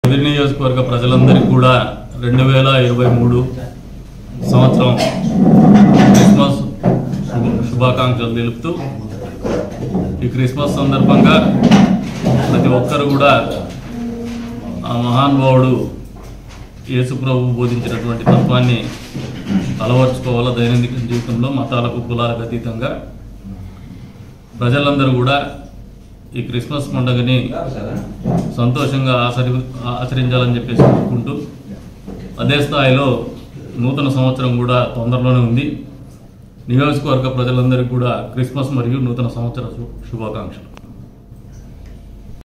ఉదిరి నియోజకవర్గ ప్రజలందరికీ కూడా రెండు వేల ఇరవై మూడు సంవత్సరం క్రిస్మస్ శుభ- శుభాకాంక్షలు తెలుపుతూ ఈ క్రిస్మస్ సందర్భంగా ప్రతి ఒక్కరు కూడా ఆ మహానుభావుడు యేసుప్రభు బోధించినటువంటి తత్వాన్ని అలవర్చుకోవాలా దైనందిక జీవితంలో మతాలకు కులాలకు అతీతంగా ప్రజలందరూ కూడా ఈ క్రిస్మస్ పండుగని సంతోషంగా ఆచరి ఆచరించాలని చెప్పేసి కోరుకుంటూ అదే స్థాయిలో నూతన సంవత్సరం కూడా తొందరలోనే ఉంది నియోజకవర్గ ప్రజలందరికీ కూడా క్రిస్మస్ మరియు నూతన సంవత్సర శు- శుభాకాంక్షలు